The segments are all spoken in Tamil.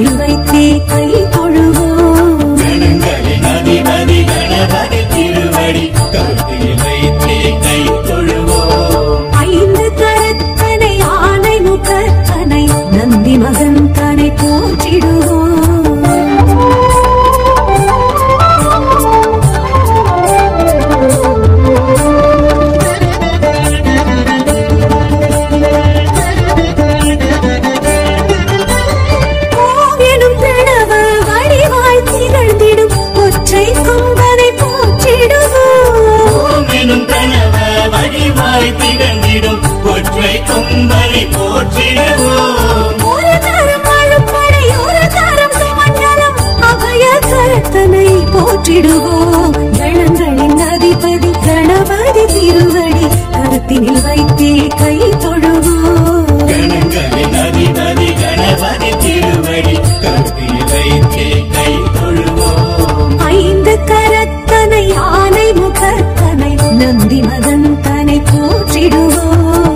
கரத்தினில் வைத்தே கை தொழுவோம் கணங்களின் அதிபதி கணபதி திருவடி கருத்தில் வைத்தே கை தொழுவோம் ஐந்து கரத்தனை ஆனை முகத்தனை நந்தி மகன் தனை போற்றிடுவோம் ஓவியனும் பிரணவ வடிவாய் திகழ்ந்திடும் ஒற்றை கொம்பனை போற்றிடுவோம் ஓம் எனும் கணவ வடிவாய் திகழ்ந்திடும் ஒற்றை கொம்பனை போற்றிடுவோம் ஒரு தரம் அழுப்படை ஒரு தரம் சுமண்டலம் அபய கரத்தனை போற்றிடுவோம் கணங்களின் அதிபதி கணபதி திருவடி கருத்தினில் வைத்தே கை தொழுவோம் கணங்களின் அதிபதி கணபதி திருவடி கருத்தில் வைத்தே கை தொழுவோம் ஐந்து கரத்தனை ஆனை முகத்தனை நந்தி மகன் தனை போற்றிடுவோம்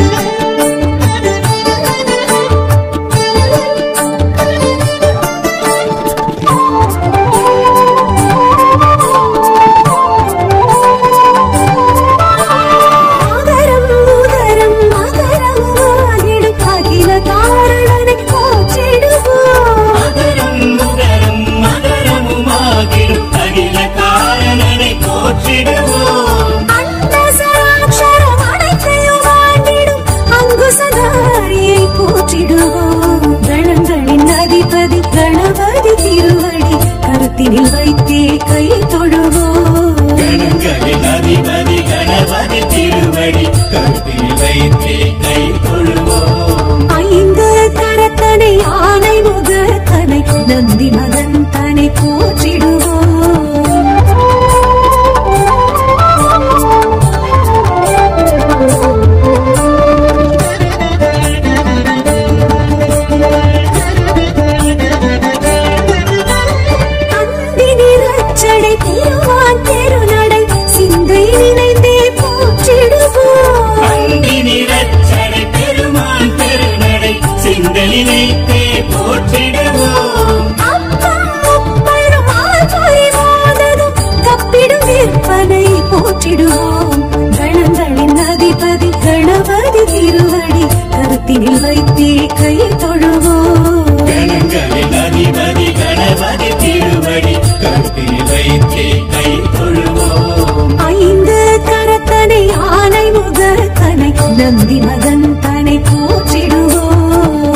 மகரம் உதரம் மகரம் ஆகிடும் அகில காரணனை போற்றிடுவோம் மகரம் முகரம் மகரமுமாகிடும் அகில காரணனை போற்றிடுவோம் அண்ட சராட்சரம் அனைத்தையும் ஆண்டிடும் அங்குசதாரியை போற்றிடுவோம் கணங்களின் அதிபதி கணபதி திருவடி கருத்தினில் வைத்தே கை தொழுவோம் கணங்களின் அதிபதி கணபதி திருவடி கருத்தில் வைத்தே கை தொழுவோம் ஐந்து கரத்தனை ஆனை முகத்தனை நந்தி மகன் தனை போற்றிடுவோம் அந்தினி ரட்சடை திருவான் தெருநடை சிந்தை நினைந்தே போற்றிடுவோம் அந்தினி ரட்சனை பெருமான் பெருநடை சிந்தனினைத்தே போற்றிடுவோம் அப்பம் முப்பெரும் ஆழ்பொறி மாததும் கப்பிடும் விற்பனை போற்றிடுவோம் கணங்களின் அதிபதி கணபதி திருவடி கருத்தினில் வைத்தே கை தொழுவோம் கணங்களின் அதிபதி கணபதி திருவடி கருத்தில் வைத்தே கை தொழுவோம் ஐந்து கரத்தனை ஆனை முகத்தனை நந்தி மகன் தனை போற்றிடுவோம்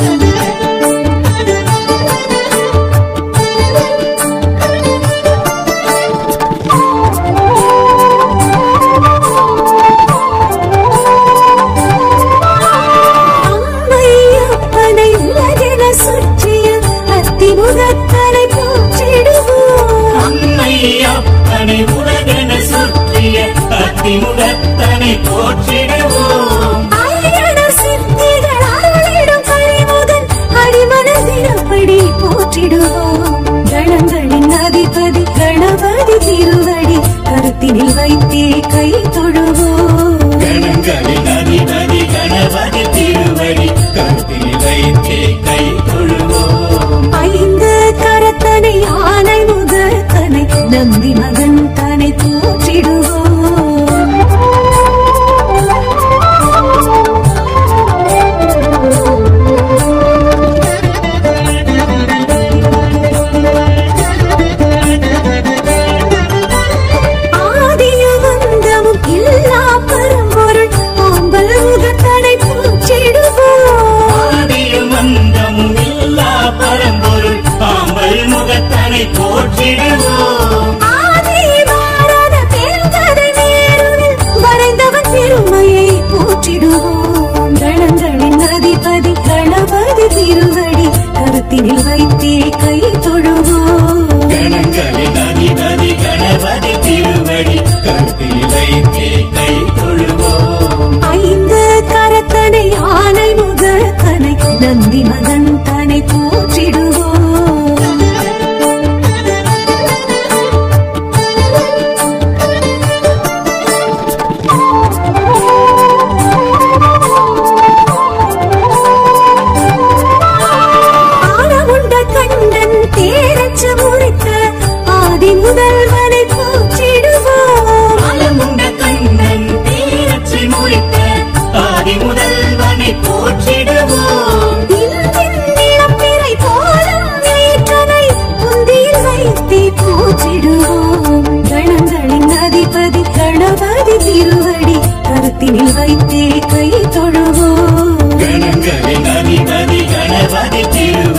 அம்மை அப்பனை உலகென சுற்றிய அத்திமுகத்தனை போற்றிடுவோம் அன்னை அப்பனை உலகென சுற்றிய அத்திமுகத்தனை போற்றிடுவோம் அரியண சித்திகள் அருளிடும் கரிமுகன் அடிமனதினப்படி போற்றிடுவோம் கணங்களின் அதிபதி கணபதி திருவடி கருத்தினில் வைத்தே கை தொழுவோம் கணங்களின் அதிபதி கணபதி திருவடி கருத்தில் வைத்தே கை தொழுவோம் ஐந்து கரத்தனை ஆனை முகத்தனை நந்தி மகன் தனை போற்றிடுவோம் ஆதியும் அந்தமும் இல்லா பரம்பொருள் ஆம்பல் முகத்தனை போற்றிடுவோம் ஆதியும் அந்தமும் இல்லா பரம்பொருள் பாம்பல் முகத்தனை போற்றிடுவோம் ஆதி பாரத பெருங்கதை நேருவில் வரைந்தவன் பெருமையை போற்றிடுவோம் கணங்களின் அதிபதி கணபதி திருவடி கருத்தினில் வைத்தே கை தொழுவோம் கணங்களின் அதிபதி கணபதி திருவடி கருத்தில் வைத்தே கை தொழுவோம் ஐந்து கரத்தனை ஆனை முகத்தனை நந்தி மகன் தனை போற்றிடுவோம் ஆனமுண்ட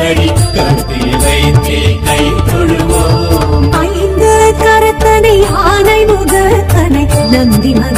திருவடி கருத்தில் வைத்தே கை தொழுவோம் ஐந்து கரத்தனை ஆனை முகத்தனை நந்தி மகன்